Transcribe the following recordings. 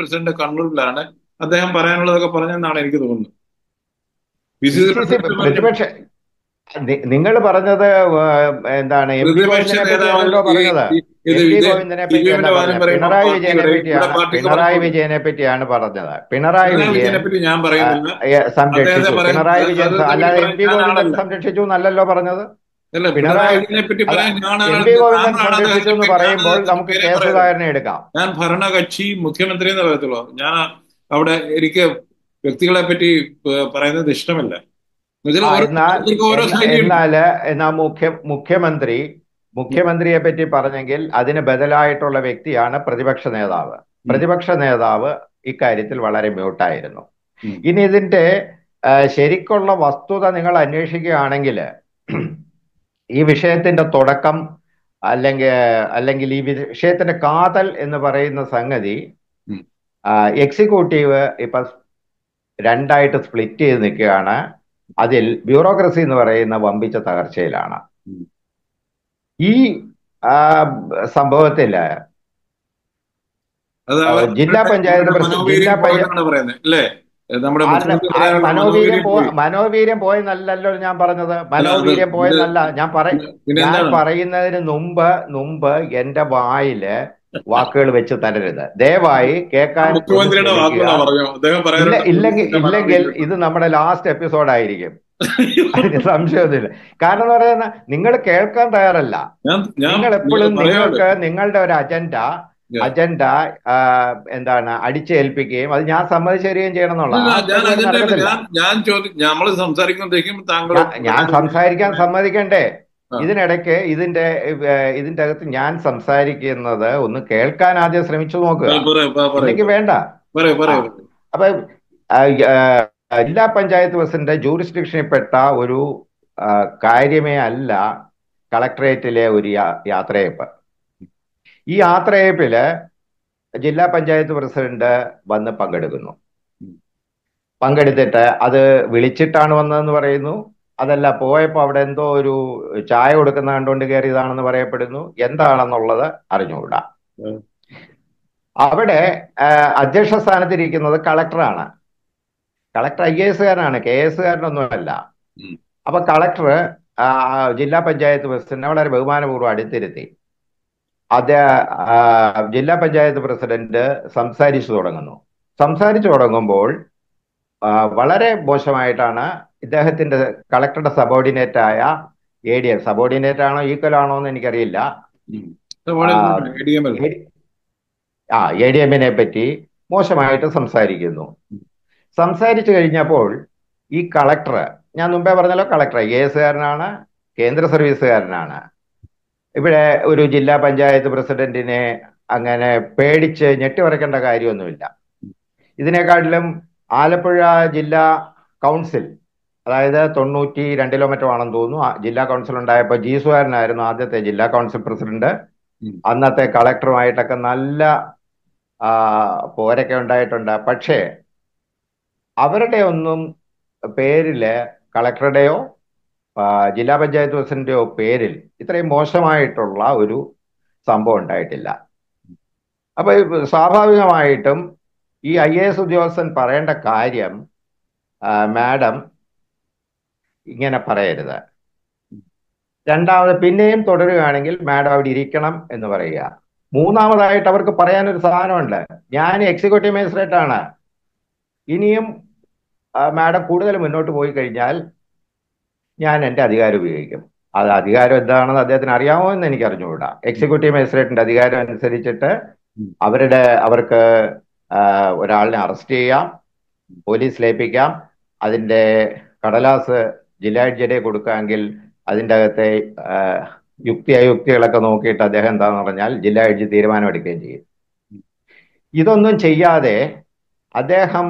President കണ്ണൂരിലാണ് അദ്ദേഹം പറയാനുള്ളതൊക്കെ പറഞ്ഞെന്നാണ് എനിക്ക് തോന്നുന്നത് P C C P C C president പറഞ്ഞു പ്രതിപക്ഷ നിങ്ങൾ പറഞ്ഞത് ഏഹ്, എന്താണ് എം പി പ്രതിപക്ഷ ഗോവിന്ദനെ നേതാവ് പറ്റിയാണല്ലോ ഈ പറഞ്ഞത് ഈ- ഇത് എം പി ഇത് ഗോവിന്ദനെ സി പി പറ്റിയല്ല എമ്മിന്റെ വാദം പറഞ്ഞത് പറയുമ്പോൾ പിണറായി വിജയനെ പാർട്ടിയുടെ ഇവിടെ പറ്റിയാണ് പാർട്ടിക്ക് പിണറായി പറഞ്ഞിട്ടുണ്ട് വിജയനെ പറ്റിയാണ് പറഞ്ഞത് പിണറായി പിണറായി വിജയൻ വിജയനെ പറ്റി ഞാൻ ആ, പറയുന്നില്ല ഏ, അദ്ദേഹത്തെ സംരക്ഷിച്ചു പറയാൻ പിണറായി അത് വിജയൻ അത് സ- പറ്റി അല്ലാതെ എം പറയാൻ പി ഞാൻ ഗോവിന്ദൻ ആളല്ല സംരക്ഷിച്ചു എന്നല്ലല്ലോ പറഞ്ഞത് അല്ല പിണറായി പിണറായി വിജയനെ പറ്റി അല്ല പറയാൻ ഞാൻ എം ആളാണ് പി ഗോവിന്ദൻ താങ്കളാണ് സംരക്ഷിച്ചു അദ്ദേഹത്തിന്റെ എന്ന് പേര് ഞാൻ പറയുമ്പോൾ അദ്ദേഹത്തിന്റെ നമുക്ക് പേരേ കെ പറയുള്ളൂ സുധാകരനെ എടുക്കാം ഞാൻ ഭരണകക്ഷി മുഖ്യമന്ത്രി എന്ന് പറയത്തുള്ളൂ ഞാൻ അവിടെ എനിക്ക് വ്യക്തികളെ പറ്റി പ- പറയുന്നത് ഇഷ്ടമല്ല എന്നുവെച്ചാൽ ആ ഓരോ എന്നാൽ വ്യക്തികൾക്ക് ഓരോ എന്നാ ശൈലിയുണ്ട് എന്നാല് എന്നാ മുഖ്യ മുഖ്യമന്ത്രി മുഖ്യമന്ത്രിയെ പറ്റി പറഞ്ഞെങ്കിൽ അതിന് ബദലായിട്ടുള്ള വ്യക്തിയാണ് പ്രതിപക്ഷ നേതാവ് ഉം, പ്രതിപക്ഷ നേതാവ് ഇക്കാര്യത്തിൽ വളരെ മ്യൂട്ടായിരുന്നു ഉം, ഇനി ഇതിന്റെ ആ, ശരിക്കുള്ള വസ്തുത നിങ്ങൾ അന്വേഷിക്കുകയാണെങ്കിൽ ഈ വിഷയത്തിന്റെ തുടക്കം അല്ലെങ്കിൽ അല്ലെങ്കിൽ ഈ വിഷയത്തിന്റെ കാതൽ എന്ന് പറയുന്ന സംഗതി ഉം, എക്സിക്യൂട്ടീവ് ഇപ്പൊ രണ്ടായിട്ട് സ്പ്ലിറ്റ് ചെയ്ത് നിൽക്കുകയാണ് അതിൽ ബ്യൂറോക്രസി എന്ന് പറയുന്ന വമ്പിച്ച തകർച്ചയിലാണ് ഉം. ഈ ആ, സംഭവത്തില് അത് ആ, അവർ ജില്ലാ അവരുടെ പഞ്ചായത്ത് അവരുടെ പ്രസിഡന്റ് ജില്ലാ മനോവീര്യം പഞ്ചായത്ത് പോയെന്നാണ് പറയുന്നത് അല്ലേ നമ്മുടെ അല്ല മുഖ്യമന്ത്രി ആ പറയാനുള്ള മനോവീര്യം മനോവീര്യം പോ പോയി മനോവീര്യം പോയെന്നല്ലല്ലോ ഞാൻ പറഞ്ഞത് അല്ല അത് മനോവീര്യം ഇത് പോയെന്നല്ല ഞാൻ പറ പിന്നെ ഞാൻ എന്താണ് പറയുന്നതിന് മുമ്പ് മുമ്പ് എന്റെ വായില് വാക്കുകൾ വെച്ച് തരരുത് ദയവായി ആ കേൾക്കാൻ ഒന്ന് മുഖ്യമന്ത്രിയുടെ ശ്രമിക്കുക വാക്കുകളാ പറഞ്ഞു അദ്ദേഹം ഇല്ല പറയാനുണ്ട് ഇല്ലെങ്കിൽ മുഖ്യമന്ത്രിയുടെ ഇല്ലെങ്കിൽ മനോവീര്യം ഇത് നമ്മുടെ ലാസ്റ്റ് എപ്പിസോഡ് ആയിരിക്കും അതിന് സംശയമൊന്നുമില്ല കാരണം എന്ന് പറയുന്നത് നിങ്ങൾ കേൾക്കാൻ തയ്യാറല്ല ഞാൻ ഞാൻ നിങ്ങൾ നിങ്ങൾ എപ്പോഴും പറയാനുണ്ട് നിങ്ങൾക്ക് നിങ്ങളുടെ ഒരു അജണ്ട അജണ്ട എന്താണ് അടിച്ചേൽപ്പിക്കുകയും അത് ഞാൻ സമ്മതിച്ചു തരികയും ചെയ്യണം എന്നുള്ള ഇല്ല, ആ ഞാൻ പരിപാടി അതിന്റെ നടക്കത്തില്ല ഞാൻ ഞാൻ ചോദി നമ്മൾ സംസാരിക്കുമ്പോഴത്തേക്കും താങ്കൾ ഞാ- ഞാൻ സംസാരിക്കാൻ സമ്മതിക്കണ്ടേ ആ. ഇതിനിടയ്ക്ക് ഇതിന്റെ ഏർ, ഇതിന്റെ അകത്ത് ഞാൻ സംസാരിക്കുന്നത് ഒന്ന് കേൾക്കാൻ ആദ്യം ശ്രമിച്ചു നോക്കുക പറയൂ പറയൂ ഇല്ലെങ്കിൽ വേണ്ട പറയൂ ആ പറയൂ അപ്പൊ ആ, ആ, ജില്ലാ പഞ്ചായത്ത് പ്രസിഡന്റ് ജൂറിസ്ഡിക്ഷനിൽപ്പെട്ട ഒരു ആ, കാര്യമേ അല്ല കളക്ടറേറ്റിലെ ഒരു യാ- യാത്രയയപ്പ് ഈ യാത്രയയപ്പില് ജില്ലാ പഞ്ചായത്ത് പ്രസിഡന്റ് വന്ന് പങ്കെടുക്കുന്നു പങ്കെടുത്തിട്ട് അത് വിളിച്ചിട്ടാണ് വന്നതെന്ന് പറയുന്നു അതല്ല പോയപ്പോ അവിടെ എന്തോ ഒരു ചായ കൊടുക്കുന്ന കണ്ടുകൊണ്ട് കയറിയതാണെന്ന് പറയപ്പെടുന്നു എന്താണെന്നുള്ളത് അറിഞ്ഞുകൂടാ ഉം. അവിടെ ആ, അധ്യക്ഷ സ്ഥാനത്തിരിക്കുന്നത് കളക്ടറാണ് കളക്ടർ ഐ എസ് കാരനാണ് കെ എസ് കാരനൊന്നുമല്ല ഉം. അപ്പൊ കളക്ടർ ആ, ജില്ലാ പഞ്ചായത്ത് പ്രസിഡന്റിനെ വളരെ ബഹുമാനപൂർവ്വം അടുത്തിരുത്തി അത് ആ, ജില്ലാ പഞ്ചായത്ത് പ്രസിഡന്റ് സംസാരിച്ചു തുടങ്ങുന്നു സംസാരിച്ചു തുടങ്ങുമ്പോൾ ആ, വളരെ മോശമായിട്ടാണ് ഇദ്ദേഹത്തിന്റെ കളക്ടറുടെ സബോർഡിനേറ്റ് ആയ എ ഡി എം സബോർഡിനേറ്റ് ആണോ ഈക്വൽ ആണോ എന്ന് എനിക്കറിയില്ല ഉം. അതുപോലെ ആ, ADML. എ- ആ എ ഡി എമ്മിനെ പറ്റി മോശമായിട്ട് സംസാരിക്കുന്നു സംസാരിച്ചു കഴിഞ്ഞപ്പോൾ ഈ കളക്ടർ ഞാൻ മുമ്പേ പറഞ്ഞല്ലോ കളക്ടർ ഐ എസ് കാരനാണ് കേന്ദ്ര സർവീസുകാരനാണ് ഇവിടെ ഒരു ജില്ലാ പഞ്ചായത്ത് പ്രസിഡന്റിനെ അങ്ങനെ പേടിച്ച് ഞെട്ടിവരക്കേണ്ട കാര്യമൊന്നുമില്ല ഇതിനെക്കാട്ടിലും ആലപ്പുഴ ജില്ലാ കൗൺസിൽ അതായത് തൊണ്ണൂറ്റി രണ്ടിലോ മറ്റോ ആണെന്ന് തോന്നുന്നു ആ ജില്ലാ കൗൺസിൽ ഉണ്ടായപ്പോൾ ജീസുകാരനായിരുന്നു ആദ്യത്തെ ജില്ലാ കൗൺസിൽ പ്രസിഡന്റ് ഉം. അന്നത്തെ കളക്ടറുമായിട്ടൊക്കെ നല്ല ആ, പോരൊക്കെ ഉണ്ടായിട്ടുണ്ട് പക്ഷേ അവരുടെ ഒന്നും പേരില് കളക്ടറുടെയോ ആ, ജില്ലാ പഞ്ചായത്ത് പ്രസിഡന്റെയോ പേരിൽ ഇത്രയും മോശമായിട്ടുള്ള ഒരു സംഭവം ഉണ്ടായിട്ടില്ല അപ്പൊ ഈ സ്വാഭാവികമായിട്ടും ഈ ഐ എ എസ് ഉദ്യോഗസ്ഥൻ പറയേണ്ട കാര്യം ആ, മാഡം ഇങ്ങനെ പറയരുത് രണ്ടാമത് പിന്നെയും തുടരുകയാണെങ്കിൽ മാഡം അവിടെ ഇരിക്കണം എന്ന് പറയുക മൂന്നാമതായിട്ട് അവർക്ക് പറയാനൊരു സാധനമുണ്ട് ഞാൻ എക്സിക്യൂട്ടീവ് മജിസ്ട്രേറ്റ് ആണ് ഇനിയും ആ, മാഡം കൂടുതൽ മുന്നോട്ട് പോയി കഴിഞ്ഞാൽ ഞാൻ എൻ്റെ അധികാരം ഉപയോഗിക്കും അത് അധികാരം എന്താണെന്ന് അദ്ദേഹത്തിന് അറിയാമോ എന്ന് എനിക്ക് അറിഞ്ഞുകൂടാ എക്സിക്യൂട്ടീവ് മജിസ്ട്രേറ്റിന്റെ അധികാരം അനുസരിച്ചിട്ട് ഉം. അവരുടെ അവർക്ക് ആ, ഒരാളിനെ അറസ്റ്റ് ചെയ്യാം പോലീസ് ലയിപ്പിക്കാം അതിന്റെ കടലാസ് ജില്ലാ ജഡ്ജിയെ കൊടുക്കാമെങ്കിൽ അതിൻ്റെ അകത്തെ ആ, യുക്തി അയുക്തികളൊക്കെ നോക്കിയിട്ട് അദ്ദേഹം എന്താന്ന് പറഞ്ഞാൽ ജില്ലാ ജഡ്ജി തീരുമാനമെടുക്കുകയും ചെയ്യും ഇതൊന്നും ചെയ്യാതെ അദ്ദേഹം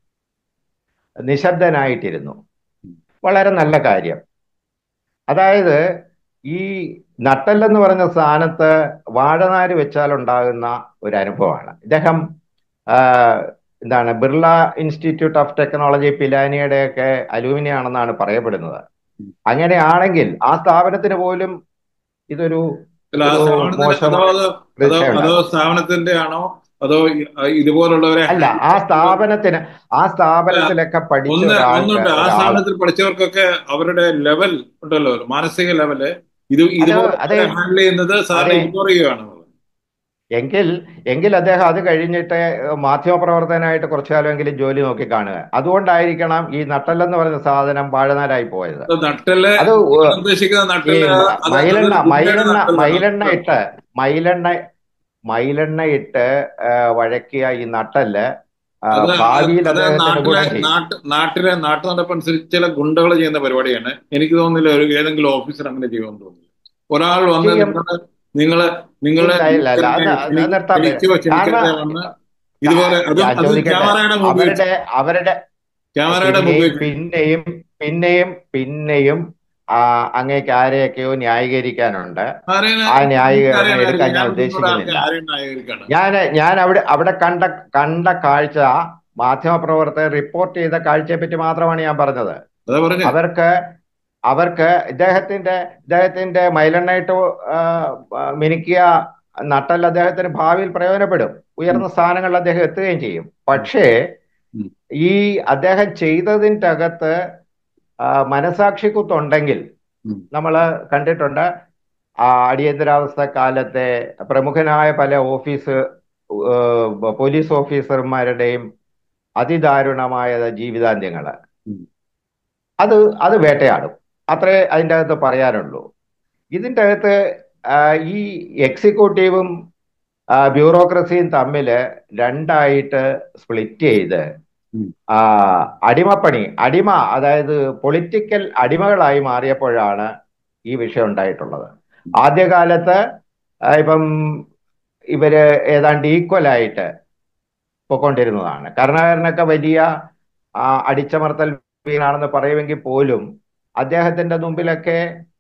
നിശബ്ദനായിട്ടിരുന്നു വളരെ നല്ല കാര്യം അതായത് ഈ നട്ടല്ലെന്ന് പറഞ്ഞ സ്ഥാനത്ത് വാഴനാര് വെച്ചാൽ ഉണ്ടാകുന്ന ഒരു അനുഭവമാണ് ഇദ്ദേഹം ആ, എന്താണ് ബിർള ഇൻസ്റ്റിറ്റ്യൂട്ട് ഓഫ് ടെക്നോളജി പിലാനിയുടെ ഒക്കെ അലൂമിനി ആണെന്നാണ് പറയപ്പെടുന്നത് അങ്ങനെയാണെങ്കിൽ ആ സ്ഥാപനത്തിന് പോലും ഇതൊരു അല്ല ആ ഒരു സ്ഥാപനത്തിന് മോശം അതോ അതോ അതോ പ്രതിച്ഛായ അതോ ഉണ്ടാകും. സ്ഥാപനത്തിന്റെ ആണോ അതോ ഇതുപോലുള്ളവരെ അല്ല ആ സ്ഥാപനത്തിന് ആ സ്ഥാപനത്തിലൊക്കെ പഠിച്ച ഒന്ന് ഒരാൾക്ക് ഒന്നുണ്ട് ആ ഒരാള് സ്ഥാപനത്തിൽ പഠിച്ചവർക്കൊക്കെ അവരുടെ ലെവൽ ഉണ്ടല്ലോ മാനസിക ലെവല് ഇത് അത് ഇതുപോലെ അതെ ഹാൻഡിൽ ചെയ്യുന്നത് സാറിന് അതെ ഇഗ്നോർ ചെയ്യുകയാണ് എങ്കിൽ എങ്കിൽ അദ്ദേഹം അത് കഴിഞ്ഞിട്ട് മാധ്യമപ്രവർത്തകനായിട്ട് കുറച്ചു കാലമെങ്കിലും ജോലി നോക്കി കാണുക അതുകൊണ്ടായിരിക്കണം ഈ നട്ടല്ലെന്ന് പറയുന്ന സാധനം വാഴനാരായി പോയത് അത് നട്ടല് അത് നിങ്ങൾ ഉദ്ദേശിക്കുന്ന ഈ നട്ടല് അത് മൈലെണ്ണ അതൊരു ഗുണ്ടയുടെ മൈലെണ്ണ നട്ടലാണ് മൈലെണ്ണ ഇട്ട് മൈലെണ്ണ മൈലെണ്ണ ഇട്ട് ആ, വഴക്കിയ ഈ നട്ടല് ആ, അത് ഭാവിയിൽ അത് അദ്ദേഹത്തിന് നാട്ടിലെ ഗുണം ചെയ്യും നാട്ട് നാട്ടിലെ നാട്ടു നടപ്പനുസരിച്ച് ചില ഗുണ്ടകൾ ചെയ്യുന്ന പരിപാടിയാണ് എനിക്ക് തോന്നുന്നില്ല ഒരു ഏതെങ്കിലും ഓഫീസർ അങ്ങനെ ചെയ്യുമെന്ന് തോന്നുന്നില്ല ഒരാൾ വന്ന് ചെയ്യും നിങ്ങളെ നിങ്ങളെ നിങ്ങളെ ഇല്ല ഇല്ല ഇല്ല അത് ക്ഷണിക്കാതെ അത് നിർത്താൻ പറ്റും ക്ഷണിക്കോ ക്ഷണിക്കാതെ കാരണം വന്ന് ഇതുപോലെ അതും ഞാൻ അതും ചോദിക്കട്ടെ ക്യാമറയുടെ മുമ്പിൽ വെച്ച് അവരുടെ അവരുടെ ക്യാമറയുടെ മുമ്പിൽ പിന്നെയും വെച്ച് പിന്നെയും പിന്നെയും പിന്നെയും ആ, അങ്ങേക്ക് ആരെയൊക്കെയോ ന്യായീകരിക്കാനുണ്ട് ആരെയും ആ ന്യായീകരണം എനിക്കറിയാനായിരിക്കും എടുക്കാൻ ഞാൻ ഞാൻ നിങ്ങളുടെ ആൾക്കാർ ഉദ്ദേശിക്കുന്നില്ല ആരെയും ന്യായീകരിക്കാണ് ഞാൻ ഞാൻ അവിടെ അവിടെ കണ്ട കണ്ട കാഴ്ച മാധ്യമപ്രവർത്തകർ റിപ്പോർട്ട് ചെയ്ത കാഴ്ചയെ പറ്റി മാത്രമാണ് ഞാൻ പറഞ്ഞത് അതാ പറഞ്ഞേ അവർക്ക് അവർക്ക് ഇദ്ദേഹത്തിന്റെ ഇദ്ദേഹത്തിന്റെ മൈലെണ്ണയിട്ട് ആ, ആ, മിനുക്കിയ നട്ടൽ അദ്ദേഹത്തിന് ഭാവിയിൽ പ്രയോജനപ്പെടും ഉം, ഉയർന്ന സ്ഥാനങ്ങളിൽ അദ്ദേഹം എത്തുകയും ചെയ്യും ഉം, പക്ഷേ ഉം, ഈ അദ്ദേഹം ചെയ്തതിൻ്റെ അകത്ത് ആ, മനസാക്ഷിക്കുത്തുണ്ടെങ്കിൽ ഉം. നമ്മൾ കണ്ടിട്ടുണ്ട് ആ അടിയന്തരാവസ്ഥ കാലത്തെ പ്രമുഖനായ പല ഓഫീസ് ഏഹ്, പോലീസ് ഓഫീസർമാരുടെയും അതിദാരുണമായ ജീവിതാന്ത്യങ്ങൾ ഉം. അത് അത് വേട്ടയാടും അത്രേ അതിൻ്റെ അകത്ത് പറയാനുള്ളൂ ഇതിൻ്റെ അകത്ത് ആ, ഈ എക്സിക്യൂട്ടീവും ആ, ബ്യൂറോക്രസിയും തമ്മിൽ രണ്ടായിട്ട് സ്പ്ലിറ്റ് ചെയ്ത് ഉം. ആ, അടിമപ്പണി അടിമ അതായത് പൊളിറ്റിക്കൽ അടിമകളായി മാറിയപ്പോഴാണ് ഈ വിഷയം ഉണ്ടായിട്ടുള്ളത് ആദ്യകാലത്ത് ആ, ഇപ്പം ഇവര് ഏതാണ്ട് ഈക്വൽ ആയിട്ട് പൊക്കൊണ്ടിരുന്നതാണ് കരുണാകരനൊക്കെ വലിയ ആ, അടിച്ചമർത്തൽ വീണാണെന്ന് പറയുമെങ്കിൽ പോലും അദ്ദേഹത്തിന്റെ മുമ്പിലൊക്കെ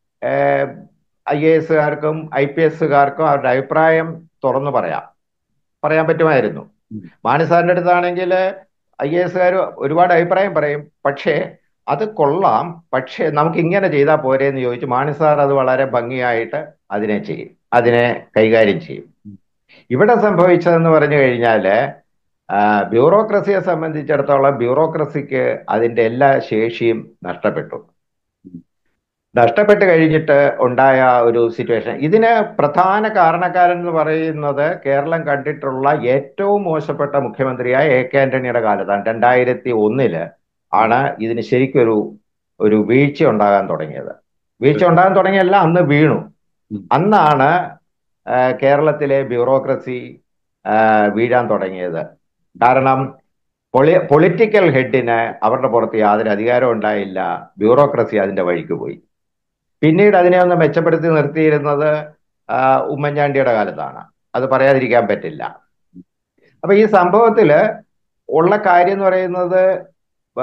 ഐ എ എസുകാർക്കും ഐ പി എസുകാർക്കും അവരുടെ അഭിപ്രായം തുറന്നു പറയാം പറയാൻ പറ്റുമായിരുന്നു ഉം. മാണിസാറിന്റെ അടുത്താണെങ്കിൽ ഐ എ എസുകാർ ഒരുപാട് അഭിപ്രായം പറയും പക്ഷേ അത് കൊള്ളാം പക്ഷേ നമുക്ക് ഇങ്ങനെ ചെയ്താൽ പോരെ എന്ന് ചോദിച്ചു മാണിസാർ അത് വളരെ ഭംഗിയായിട്ട് അതിനെ ചെയ്യും അതിനെ കൈകാര്യം ചെയ്യും ഉം. ഇവിടെ സംഭവിച്ചതെന്ന് പറഞ്ഞു കഴിഞ്ഞാല് ആ, ബ്യൂറോക്രസിയെ സംബന്ധിച്ചിടത്തോളം ബ്യൂറോക്രസിക്ക് അതിന്റെ എല്ലാ ശേഷിയും നഷ്ടപ്പെട്ടു ഉം. നഷ്ടപ്പെട്ട് കഴിഞ്ഞിട്ട് ഉണ്ടായ ഒരു സിറ്റുവേഷൻ ഇതിന് പ്രധാന കാരണക്കാരൻ എന്ന് പറയുന്നത് കേരളം കണ്ടിട്ടുള്ള ഏറ്റവും മോശപ്പെട്ട മുഖ്യമന്ത്രിയായ എ കെ ആന്റണിയുടെ കാലത്താണ് രണ്ടായിരത്തി ഒന്നില് ആണ് ഇതിന് ശരിക്കൊരു ഒരു വീഴ്ച ഉണ്ടാകാൻ തുടങ്ങിയത് വീഴ്ച ഉണ്ടാകാൻ തുടങ്ങിയല്ല അന്ന് വീണു ഉം. അന്നാണ് ആ, കേരളത്തിലെ ബ്യൂറോക്രസി ആ, വീഴാൻ തുടങ്ങിയത് കാരണം പൊളി പൊളിറ്റിക്കൽ ഹെഡിന് അവരുടെ പുറത്ത് യാതൊരു അധികാരവും ഉണ്ടായില്ല ബ്യൂറോക്രസി അതിന്റെ വഴിക്ക് പോയി പിന്നീട് അതിനെ ഒന്ന് മെച്ചപ്പെടുത്തി നിർത്തിയിരുന്നത് ആ, ഉമ്മൻചാണ്ടിയുടെ കാലത്താണ് അത് പറയാതിരിക്കാൻ പറ്റില്ല അപ്പൊ ഈ സംഭവത്തില് ഉള്ള കാര്യം എന്ന് പറയുന്നത് ആ,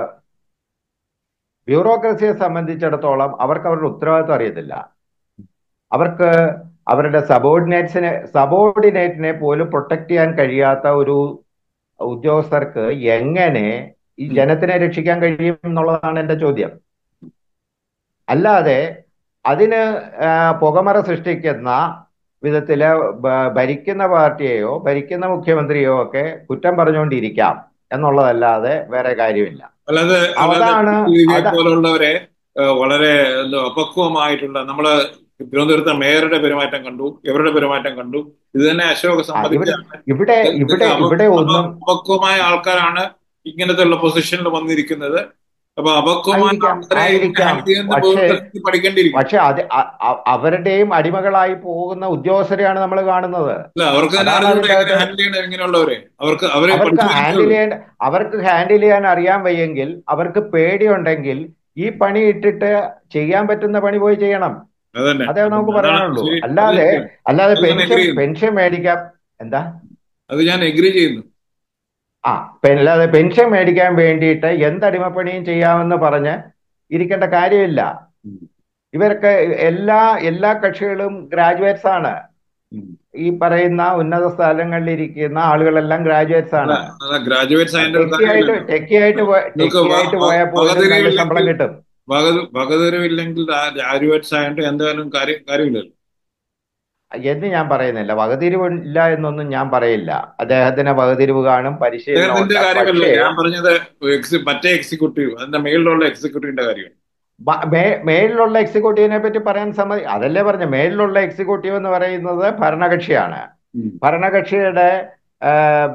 ബ്യൂറോക്രസിയെ സംബന്ധിച്ചിടത്തോളം അവർക്ക് അവരുടെ ഉത്തരവാദിത്വം അറിയത്തില്ല അവർക്ക് അവരുടെ സബോർഡിനേറ്റ്സിനെ സബോർഡിനേറ്റിനെ പോലും പ്രൊട്ടക്ട് ചെയ്യാൻ കഴിയാത്ത ഒരു ഉദ്യോഗസ്ഥർക്ക് എങ്ങനെ ഈ ജനത്തിനെ രക്ഷിക്കാൻ കഴിയും എന്നുള്ളതാണ് എൻ്റെ ചോദ്യം അല്ലാതെ അതിന് ആ, പുകമറ സൃഷ്ടിക്കുന്ന വിധത്തില് ഭ- ഭരിക്കുന്ന പാർട്ടിയെയോ ഭരിക്കുന്ന മുഖ്യമന്ത്രിയോ ഒക്കെ കുറ്റം പറഞ്ഞുകൊണ്ടിരിക്കാം എന്നുള്ളതല്ലാതെ വേറെ കാര്യമില്ല അല്ലാതെ അല്ലാതെ അതാണ് ഇതിനെ അത പോലുള്ളവരെ ഏഹ്, വളരെ എന്തോ അപക്വമായിട്ടുള്ള നമ്മള് തിരുവനന്തപുരത്തെ മേയറുടെ പെരുമാറ്റം കണ്ടു ഇവരുടെ പെരുമാറ്റം കണ്ടു ഇത് തന്നെ അശോക് ആ, ഇവിടെ സമ്മതിക്കുകയാണ് ഇവിടെ ഇതൊക്കെ ഇവിടെ അപ- ഇവിടെ അപ- ഒന്നും അപക്വമായ ആൾക്കാരാണ് ഇങ്ങനത്തെ ഉള്ള പൊസിഷനിൽ വന്നിരിക്കുന്നത് അപ്പൊ അപക്വമായ ആയിരിക്കാം ആൾക്കാരെ ആയിരിക്കാം ഹാൻഡിൽ ചെയ്യുന്ന പക്ഷേ ബ്യൂറോക്രസി പഠിക്കേണ്ടിയിരിക്കും പക്ഷെ അത് അ- അ- അവരുടെയും അടിമകളായി പോകുന്ന ഉദ്യോഗസ്ഥരെയാണ് നമ്മൾ കാണുന്നത് അല്ല അവർക്ക് തന്നെ അതാണ് അറിഞ്ഞൂടെ അതിൻ്റെ എങ്ങനെ അകത്ത് ഹാൻഡിൽ ചെയ്യണം ഇങ്ങനെയുള്ളവരെ അവർക്ക് അവരെ അവർക്ക് പഠിച്ചു ഹാൻഡിൽ വരുന്നേ ചെയ്യാൻ അവർക്ക് ഹാൻഡിൽ ചെയ്യാൻ അറിയാൻ വയ്യെങ്കിൽ അവർക്ക് പേടിയുണ്ടെങ്കിൽ ഈ പണി ഇട്ടിട്ട് ചെയ്യാൻ പറ്റുന്ന പണി പോയി ചെയ്യണം അതന്നെ അതേ നമുക്ക് അതാണ് പറയാനുള്ളൂ ശരി അത് അല്ലാതെ ശരിയാണ് അല്ലാതെ അത് ഞാൻ പെൻഷൻ എഗ്രി ചെയ്യുന്നു പെൻഷൻ മേടിക്കാം എന്താ അത് ഞാൻ എഗ്രി ചെയ്യുന്നു ആ പെ- അല്ലാതെ പെൻഷൻ മേടിക്കാൻ വേണ്ടിയിട്ട് എന്ത് അടിമപ്പണിയും ചെയ്യാമെന്ന് പറഞ്ഞ് ഇരിക്കേണ്ട കാര്യമില്ല ഉം. ഇവർക്ക് എല്ലാ എല്ലാ കക്ഷികളും ഗ്രാജുവേറ്റ്സ് ആണ് ഉം. ഈ പറയുന്ന ഉന്നത സ്ഥലങ്ങളിൽ ഇരിക്കുന്ന ആളുകളെല്ലാം ഗ്രാജുവേറ്റ്സ് അല്ല ആണ് അല്ല ഗ്രാജുവേറ്റ്സ് അതിന്റെ ഒരു ടെക്കിയായിട്ട് കാര്യമില്ലല്ലോ ടെക്കിയായിട്ട് നിങ്ങൾക്ക് ടെക്കിയായിട്ട് പോയാൽ പോലും നല്ല വകതിരിവില്ലെങ്കിൽ ശമ്പളം കിട്ടും വക വകതിരിവില്ലെങ്കിൽ ഗ്രാജുവേറ്റ്സ് ആയിട്ട് എന്തായാലും കാര്യം കാര്യമില്ലല്ലോ എന്ന് ഞാൻ പറയുന്നില്ല വകതിരിവ് ഇല്ല എന്നൊന്നും ഞാൻ പറയില്ല അദ്ദേഹത്തിന് വകതിരിവ് കാണും പരിശീലനം അദ്ദേഹത്തിന്റെ ഉണ്ട് കാര്യമല്ല പക്ഷേ ഞാൻ പറഞ്ഞത് എക്സി- മറ്റേ എക്സിക്യൂട്ടീവ് അതിന്റെ മേളിലുള്ള എക്സിക്യൂട്ടീവിന്റെ കാര്യം മ- മേ- മേളിലുള്ള എക്സിക്യൂട്ടീവിനെ പറ്റി പറയാൻ സമ്മതി അതല്ലേ പറഞ്ഞ മേളിലുള്ള എക്സിക്യൂട്ടീവ് എന്ന് പറയുന്നത് ഭരണകക്ഷിയാണ് ഉം. ഭരണകക്ഷിയുടെ ആ,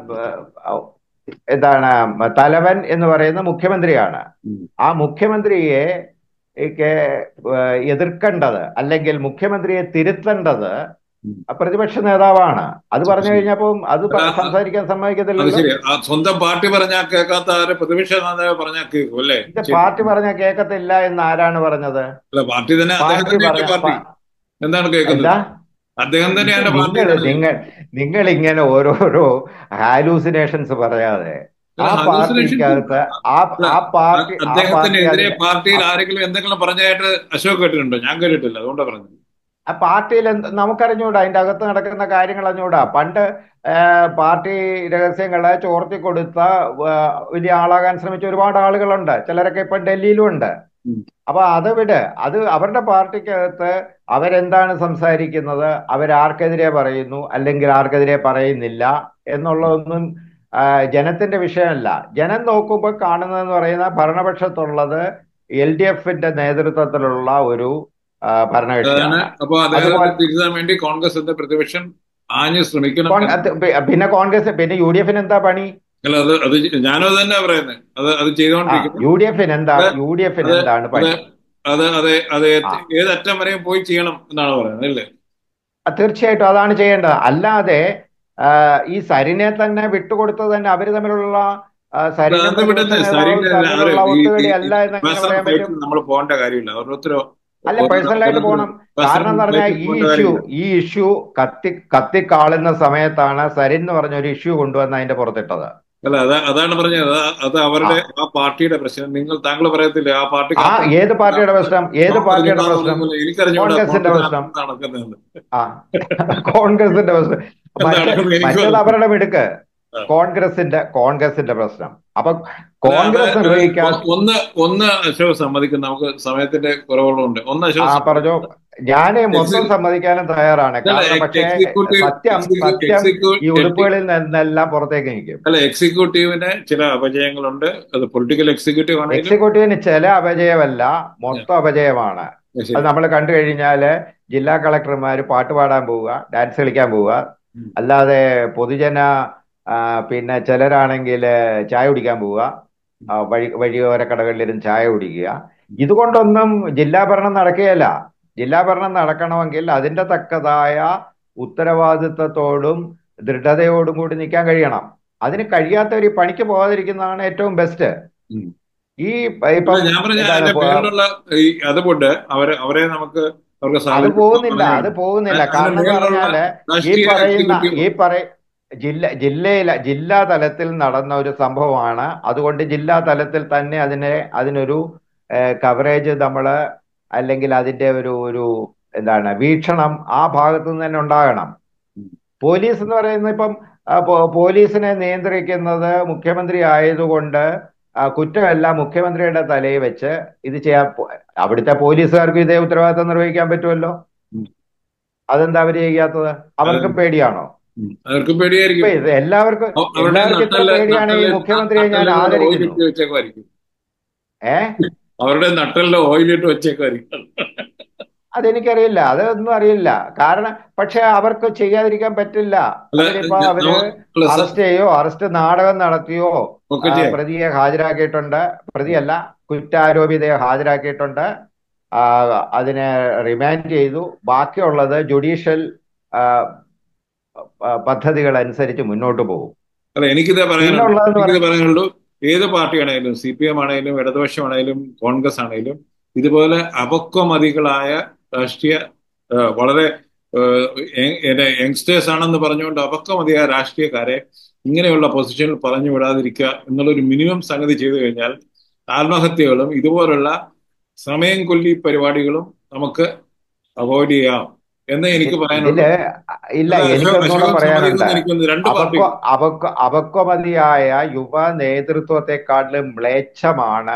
ആ, എന്താണ് തലവൻ എന്ന് പറയുന്ന മുഖ്യമന്ത്രിയാണ് ഉം. ആ മുഖ്യമന്ത്രിയെ ഒക്കെ, ആ, എതിർക്കേണ്ടത് അല്ലെങ്കിൽ മുഖ്യമന്ത്രിയെ തിരുത്തേണ്ടത് ഉം. പ്രതിപക്ഷ നേതാവാണ് അത് പറഞ്ഞു ശരി. കഴിഞ്ഞപ്പം അത് പ- അതാ- സംസാരിക്കാൻ അത് സമ്മതിക്കത്തില്ലല്ലോ ശരി ആ സ്വന്തം പാർട്ടി പറഞ്ഞാൽ കേൾക്കാത്ത ആര് പ്രതിപക്ഷ നേതാവ് പറഞ്ഞാൽ കേൾക്കും അല്ലേ ഇത് ശരി. പാർട്ടി പറഞ്ഞ കേൾക്കത്തില്ല എന്ന് ആരാണ് പറഞ്ഞത് അല്ല പാർട്ടി തന്നെ അദ്ദേഹം പാർട്ടി തന്നെയല്ലേ പറഞ്ഞ പാർട്ടി പ- എന്താണ് കേൾക്കുന്നത് എന്താ അദ്ദേഹം തന്നെയാണ് പാർട്ടി നിങ്ങൾ തന്നെ. നിങ്ങൾ നിങ്ങൾ ഇങ്ങനെ ഓരോരോ ഹാലൂസിനേഷൻസ് പറയാതെ ആ അല്ല, hallucination പാർട്ടിക്കകത്ത് ആ ആ പാർട്ടി ആ പാർട്ടി അദ്ദേഹത്തിനെതിരെ അതിന് പാർട്ടിയിൽ ആരെങ്കിലും എന്തെങ്കിലും പറഞ്ഞായിട്ട് അശോക് കേട്ടിട്ടുണ്ടോ ഞാൻ കേട്ടിട്ടില്ല അതുകൊണ്ടാണ് പറഞ്ഞത് ആ പാർട്ടിയിൽ എന്ത് നമുക്കറിഞ്ഞൂടാ അതിന്റെ അകത്ത് നടക്കുന്ന കാര്യങ്ങൾ അറിഞ്ഞൂടാ പണ്ട് ആ, പാർട്ടി രഹസ്യങ്ങളെ ചോർത്തി കൊടുത്ത ആ, വലിയ ആളാകാൻ ശ്രമിച്ച ഒരുപാട് ആളുകളുണ്ട് ചിലരൊക്കെ ഇപ്പൊ ഡൽഹിയിലും ഉണ്ട് ഉം. അപ്പൊ അത് വിട് അത് അവരുടെ പാർട്ടിക്കകത്ത് അവരെന്താണ് സംസാരിക്കുന്നത് അവരാർക്കെതിരെ പറയുന്നു അല്ലെങ്കിൽ ആർക്കെതിരെ പറയുന്നില്ല എന്നുള്ളതൊന്നും ആ, ജനത്തിന്റെ വിഷയമല്ല ജനം നോക്കുമ്പോൾ കാണുന്നതെന്ന് പറയുന്ന ഭരണപക്ഷത്തുള്ളത് എൽ ഡി എഫിന്റെ നേതൃത്വത്തിലുള്ള ഒരു ആ, അതാണ് ഭരണകക്ഷിയാണ് അപ്പൊ അദ്ദേഹത്തെ അതുപോലെ- തിരുത്താൻ വേണ്ടി കോൺഗ്രസ് എന്ന പ്രതിപക്ഷം ആഞ്ഞു ശ്രമിക്കണം കോൺ- അത് പി- പിന്നെ കോൺഗ്രസ് പിന്നെ യു ഡി എഫിന് എന്താ പണി അല്ല അത് അത് ഞാനും അത് തന്നെ പറയുന്നത് അത് അത് ആ ചെയ്തുകൊണ്ടിരിക്കുന്നു യു ഡി എഫിന് എന്താ അത് യു ഡി എഫിന് അത് എന്താണ് അത് പണി അത് അത് അത് ആ. ഏതറ്റം വരെയും പോയി ചെയ്യണം എന്നാണ് പറയുന്നത് അല്ലേ ആ, തീർച്ചയായിട്ടും അതാണ് ചെയ്യേണ്ടത് അല്ലാതെ ആ, ഈ സരിനെ തന്നെ വിട്ടുകൊടുത്തത് തന്നെ അവര് തമ്മിലുള്ള ആ, സരിനും അത് വിടുന്നത് പ്രതിപക്ഷ നേതാവും സരിന്റെ തമ്മിലുള്ള ഒത്തുകളി അല്ല എന്നെങ്ങനെ പേഴ്സണൽ പറയാൻ പറ്റും ഫൈറ്റിൽ നമ്മൾ പോകേണ്ട കാര്യമില്ല ഓരോരുത്തരോ അല്ല പേഴ്സണലായിട്ട് പോകണം കാരണം എന്ന് പറഞ്ഞാൽ ഈ ഇഷ്യൂ ഈ ഇഷ്യൂ കത്തി കത്തിക്കാളുന്ന സമയത്താണ് സരിൻ എന്ന് പറഞ്ഞ ഒരു ഇഷ്യൂ കൊണ്ടുവന്ന് അതിന്റെ പുറത്തിട്ടത് അല്ല അതാ അതാണ് പറഞ്ഞത് അത് അത് അവരുടെ ആ പാർട്ടിയുടെ പ്രശ്നം നിങ്ങൾ താങ്കൾ പറയത്തില്ലേ ആ പാർട്ടി ആ ഏത് പാർട്ടിയുടെ പ്രശ്നം ഏത് പാർട്ടിയുടെ പ്രശ്നം എനിക്കറിഞ്ഞൂടാ കോൺഗ്രസിന്റെ പ്രശ്നം. നടക്കുന്നത് ആ കോൺഗ്രസിന്റെ പ്രശ്നം മറ്റേ എന്താണ് എനിക്ക് മറ്റേത് അവരുടെ മിടുക്ക് ആ. കോൺഗ്രസിന്റെ കോൺഗ്രസിന്റെ പ്രശ്നം അപ്പൊ കോൺഗ്രസ് നിർവഹിക്കാൻ ഒന്ന് ഒന്ന് അശോക് സമ്മതിക്കും നമുക്ക് സമയത്തിന്റെ കുറവുകളുണ്ട് ഒന്ന് ആ അശോക് പറഞ്ഞോ ഞാൻ മൊത്തം സമ്മതിക്കാനും തയ്യാറാണ് കാരണം പക്ഷേ എക്സിക്യൂട്ടീവ് സത്യം സത്യം ഈ ഉടുപ്പുകളിൽ നിന്നെല്ലാം പുറത്തേക്ക് നിൽക്കും അല്ല എക്സിക്യൂട്ടീവിന് ചില അപജയങ്ങളുണ്ട് അത് പൊളിറ്റിക്കൽ എക്സിക്യൂട്ടീവ് ആണെങ്കിലും എക്സിക്യൂട്ടീവിന് ചില അപജയമല്ല മൊത്തം അപജയമാണ് ശരി. അത് നമ്മൾ കണ്ടു കഴിഞ്ഞാല് ജില്ലാ കളക്ടർമാര് പാട്ട് പാടാൻ പോവുക ഡാൻസ് കളിക്കാൻ പോവുക ഉം. അല്ലാതെ പൊതുജന ആ, പിന്നെ ചിലരാണെങ്കിൽ ചായ കുടിക്കാൻ പോവുക ആ, വഴി വഴിയോര കടകളിലിരുന്ന് ചായ കുടിക്കുക ഇതുകൊണ്ടൊന്നും ജില്ലാ ഭരണം നടക്കുകയല്ല ജില്ലാ ഭരണം നടക്കണമെങ്കിൽ അതിന്റെ തക്കതായ ഉത്തരവാദിത്തത്തോടും ദൃഢതയോടും കൂടി നിൽക്കാൻ കഴിയണം അതിന് കഴിയാത്തവർ ഈ പണിക്ക് പോകാതിരിക്കുന്നതാണ് ഏറ്റവും ബെസ്റ്റ് ഉം. ഈ ഇപ്പം ഞാൻ പറഞ്ഞ എന്താണ് അതിന്റെ ഇപ്പൊ- പേരിലുള്ള ഈ അതുകൊണ്ട് അവരെ അവരെ നമുക്ക് അവർക്ക് അത് സാധിക്കും പോകുന്നില്ല അത് പോകുന്നില്ല അതിന് കാരണം എന്ന് മേലുള്ള പറഞ്ഞാല് ഈ രാഷ്ട്രീയ പറയുന്ന എക്സിക്യൂട്ടീവ് ഈ പറയ ജില്ല ജില്ലയിലെ ജില്ലാ തലത്തിൽ നടന്ന ഒരു സംഭവമാണ് അതുകൊണ്ട് ജില്ലാ തലത്തിൽ തന്നെ അതിനെ അതിനൊരു കവറേജ് നമ്മള് അല്ലെങ്കിൽ അതിന്റെ ഒരു ഒരു എന്താണ് വീക്ഷണം ആ ഭാഗത്തു നിന്ന് തന്നെ ഉണ്ടാകണം ഉം. പോലീസ് എന്ന് പറയുന്നത് ഇപ്പം ആ, പോ- പോലീസിനെ നിയന്ത്രിക്കുന്നത് മുഖ്യമന്ത്രി ആയതുകൊണ്ട് ആ, കുറ്റമെല്ലാം മുഖ്യമന്ത്രിയുടെ തലയിൽ വെച്ച് ഇത് ചെയ്യാൻ പോ- അവിടുത്തെ പോലീസുകാർക്ക് ഇതേ ഉത്തരവാദിത്തം നിർവഹിക്കാൻ പറ്റുമല്ലോ ഉം. അതെന്താ അവര് ചെയ്യാത്തത് അവർക്കും പേടിയാണോ ഉം. അവർക്ക് പേടിയായിരിക്കും ഇപ്പൊ ഇത് എല്ലാവർക്കും അവ- അവരുടെ എല്ലാവർക്കും ഇത്ര നട്ടല് പേടിയാണ് ഈ നട്ടല് മുഖ്യമന്ത്രിയെ ഞാൻ നട്ടലിൽ ഓയിൽ ആദരിക്കുന്നു ഇട്ട് വെച്ചേക്കുമായിരിക്കും ഏ അവരുടെ നട്ടലിൽ ഓയിലിട്ട് വെച്ചേക്കുമായിരിക്കും അതെനിക്കറിയില്ല അതൊന്നും അറിയില്ല കാരണം പക്ഷെ അവർക്ക് ചെയ്യാതിരിക്കാൻ പറ്റില്ല അല്ല, അതിനിപ്പോ ഞ- അവര് നമ്മ- അല്ല, സർ, അറസ്റ്റ് ചെയ്യോ അറസ്റ്റ് നാടകം നടത്തിയോ ഒക്കെ ആ, ചെയ്യാം പ്രതിയെ ഹാജരാക്കിയിട്ടുണ്ട് പ്രതിയല്ല കുറ്റാരോപിതയെ ഹാജരാക്കിയിട്ടുണ്ട് ആ, അതിനെ റിമാൻഡ് ചെയ്തു ബാക്കിയുള്ളത് ജുഡീഷ്യൽ ആ, ആ, പദ്ധതികൾ അനുസരിച്ച് മുന്നോട്ട് പോകും അല്ല എനിക്കിത് പറയാനുള്ളൂ പിന്നുള്ളതെന്ന് എനിക്കിത് പറയാനുള്ളൂ ഏത് പാർട്ടിയാണേലും സി പി എം ആണേലും ഇടതുപക്ഷമാണേലും കോൺഗ്രസ് ആണേലും ഇതുപോലെ അപക്വമതികളായ രാഷ്ട്രീയ ആ, വളരെ യങ്സ്റ്റേഴ്സ് ആണെന്ന് പറഞ്ഞുകൊണ്ട് അപക്വമതിയായ രാഷ്ട്രീയക്കാരെ ഇങ്ങനെയുള്ള പൊസിഷനിൽ പറഞ്ഞു വിടാതിരിക്കുക എന്നുള്ളൊരു മിനിമം സംഗതി ചെയ്തു കഴിഞ്ഞാൽ ആത്മഹത്യകളും ഇതുപോലുള്ള സമയം കൊല്ലി പരിപാടികളും നമുക്ക് അവോയ്ഡ് ചെയ്യാം എന്ന് എനിക്ക് പറയാനുള്ളൂ ഇതില് ഇല്ല അത് എനിക്ക് അശോക് ഒന്നുകൂടെ അശോക് പറയാനുണ്ട് സമ്മതിക്കുമെന്ന് എനിക്കൊന്ന് രണ്ട് പാർട്ടി അപക്വ അപക്വ അപക്വമതിയായ യുവ നേതൃത്വത്തെക്കാട്ടിലും മ്ലേച്ഛമാണ്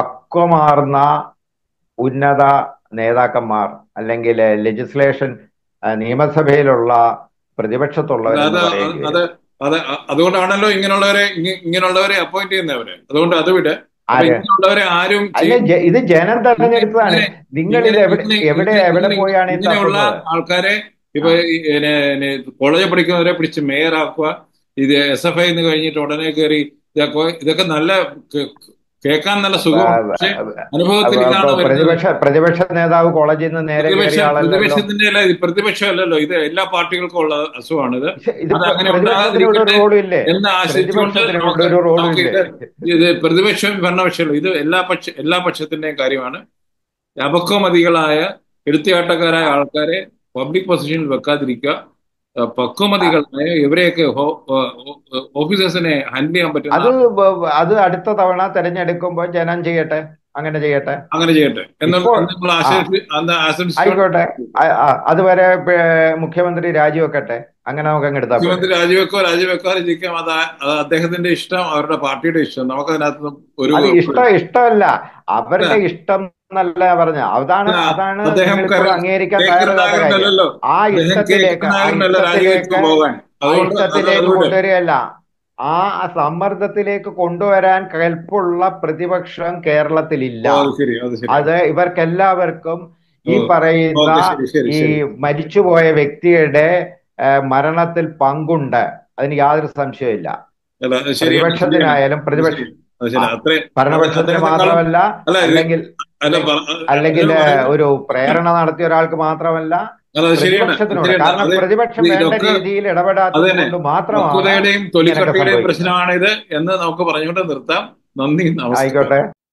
പക്വമാർന്ന ഉന്നത നേതാക്കന്മാർ അല്ലെങ്കിൽ ലെജിസ്ലേഷൻ ആ, നിയമസഭയിലുള്ള അത് പ്രതിപക്ഷത്തുള്ളവരെന്ന് അത് പറയേണ്ടി അത് വരും അത് അതുകൊണ്ടാണല്ലോ ഇങ്ങനെയുള്ളവരെ ഇങ്ങ- ഇങ്ങനെയുള്ളവരെ അപ്പോയിന്റ് ചെയ്യുന്നവര് അതുകൊണ്ട് അത് വിട് അപ്പൊ ആര് ഇങ്ങനെയുള്ളവരെ ആരും അല്ല ചെയ്യ- ജ- ഇത് ജനം ഇങ്ങനെ തെരഞ്ഞെടുത്തതാണ് ഇങ്ങനെ നിങ്ങൾ ഇങ്ങനെ ഇത് എവിടെ ഇങ്ങനെ എവിടെ ഇങ്ങനെ എവിടെ ഇങ്ങനെ പോയാണ് ഈ ഇങ്ങനെയുള്ള തപ്പുന്നത് ആൾക്കാരെ ഇപ്പൊ ആ ഈ പിന്നെ പിന്നെ കോളേജിൽ പഠിക്കുന്നവരെ പിടിച്ച് മേയറാക്കുക ഇത് എസ് എഫ് ഐ എന്ന് കഴിഞ്ഞിട്ട് ഉടനെ കയറി ഇതൊക്കെ ഇതൊക്കെ നല്ല കേ- കേൾക്കാൻ നല്ല അപ്പൊ സുഖമാണ് പക്ഷെ അപ്പൊ അനുഭവത്തിൽ അപ്പൊ ഇതാണ് വരുന്നത് പ്രതിപക്ഷ പ്രതിപക്ഷ നേതാവ് കോളേജിൽ നിന്ന് നേരെ പ്രതിപക്ഷ കയറിയ ആളല്ലല്ലോ പ്രതിപക്ഷത്തിന്റെ അല്ല ഇത് പ്രതിപക്ഷമല്ലല്ലോ ഇത് എല്ലാ പാർട്ടികൾക്കും ഉള്ള അസുഖമാണ് ഇത് പക്ഷെ ഇത് അത് പ്ര- അങ്ങനെ പ്രതിപക്ഷത്തിന് ഇവിടെ ഒരു ഉണ്ടാകാതിരിക്കട്ടെ റോളും ഇല്ലേ എന്ന് ആശിച്ചുകൊണ്ട് പ്രതിപക്ഷത്തിന് ഇവിടെ നമുക്ക് ഒരു റോളും നമുക്ക് ഇല്ലേ ഇത് ഇത് പ്രതിപക്ഷവും ഭരണപക്ഷവും ഇത് എല്ലാ പക്ഷ എല്ലാ പക്ഷത്തിന്റെയും കാര്യമാണ് അപക്വമതികളായ എടുത്തുകാട്ടക്കാരായ ആൾക്കാരെ പബ്ലിക് പൊസിഷനിൽ വെക്കാതിരിക്കുക അഹ് പക്വമതികളായ ഇവരെയൊക്കെ ഓഫീസേഴ്സിനെ ഹാൻഡിൽ ചെയ്യാൻ പറ്റുന്ന അത് ബ- അത് അടുത്ത തവണ തെരഞ്ഞെടുക്കുമ്പോൾ ജനം ചെയ്യട്ടെ അങ്ങനെ ചെയ്യട്ടെ അങ്ങനെ ചെയ്യട്ടെ എന്ന് ഇപ്പോൾ നമ്മൾ ആ ആശംസി അന്ന് ആശംസിച്ചുകൊണ്ട് ആയിക്കോട്ടെ ആ- ആ, അതുവരെ പേ- മുഖ്യമന്ത്രി രാജിവെക്കട്ടെ അങ്ങനെ നമുക്ക് അങ്ങ് എടുത്താൽ പോരെ മുഖ്യമന്ത്രി രാജിവെക്കോ രാജിവെക്കാതെ ഇരിക്കാം അത് ആ- അത് അദ്ദേഹത്തിന്റെ ഇഷ്ടം അവരുടെ പാർട്ടിയുടെ ഇഷ്ടം നമുക്കതിനകത്ത് ഒരു അത് ഇഷ്ടം ഇഷ്ടമല്ല അവരുടെ ഇഷ്ടം എന്നല്ല പറഞ്ഞ അതാണ് ആ, അതാണ് അദ്ദേഹം നിങ്ങൾ ഇപ്പോൾ കര- അംഗീകരിക്കാൻ കെ തയ്യാറല്ലാത്ത കാര്യം കരുണാകരനല്ലല്ലോ ആ അദ്ദേഹം കെ ഇഷ്ടത്തിലേക്ക് ആ കരുണാകരനല്ല രാജിവെച്ച് ഇഷ്ടത്തിലേക്ക് പോകാൻ ആ അതുകൊണ്ട് അത് ഇഷ്ടത്തിലേക്ക് അതുകൊണ്ട് കൊണ്ടുവരികയല്ല ആ സമ്മർദ്ദത്തിലേക്ക് കൊണ്ടുവരാൻ കെൽപ്പുള്ള പ്രതിപക്ഷം കേരളത്തിലില്ല ഓ അത് ശരി അത് ശരി അത് ഇവർക്കെല്ലാവർക്കും ഓ ഈ പറയുന്ന ഓക്കെ ശരി ശരി ഈ ശരി മരിച്ചുപോയ വ്യക്തിയുടെ ഏഹ്, മരണത്തിൽ പങ്കുണ്ട് അതിന് യാതൊരു സംശയവുമില്ല അല്ല അത് ശരിയാണ് ശരിയാണ് പ്രതിപക്ഷത്തിനായാലും അത് പ്രതിപക്ഷ ശരി അത് ആ ശരി അത്രേ അത് ഭരണപക്ഷത്തിന് അദ്ദേഹത്തെക്കാളും മാത്രമല്ല അല്ല ഇത് അല്ലെങ്കിൽ അല്ല അല്ലെ- പറ- അല്ലെങ്കിൽ അദ്ദേഹം പറയുന്നത് ഒരു പ്രേരണ നടത്തിയ ഒരാൾക്ക് മാത്രമല്ല അല്ല അത് ശരിയാണ് അത് പ്രതിപക്ഷത്തിനുണ്ട് ശരിയാണ് കാരണം അത് പ്രതിപക്ഷം ഇത് വേണ്ട ഇതൊക്കെ രീതിയിൽ അത് ഇടപെടാത്തത് തന്നെ കൊണ്ട് മാത്രമാണ് പക്വതയുടെയും ഇങ്ങനെയൊക്കെ തൊലിക്കട്ടിയുടെയും സംഭവിക്കുന്നത് പ്രശ്നമാണിത് എന്ന് നമുക്ക് പറഞ്ഞുകൊണ്ട് നിർത്താം നന്ദി നമസ്കാരം ആയിക്കോട്ടെ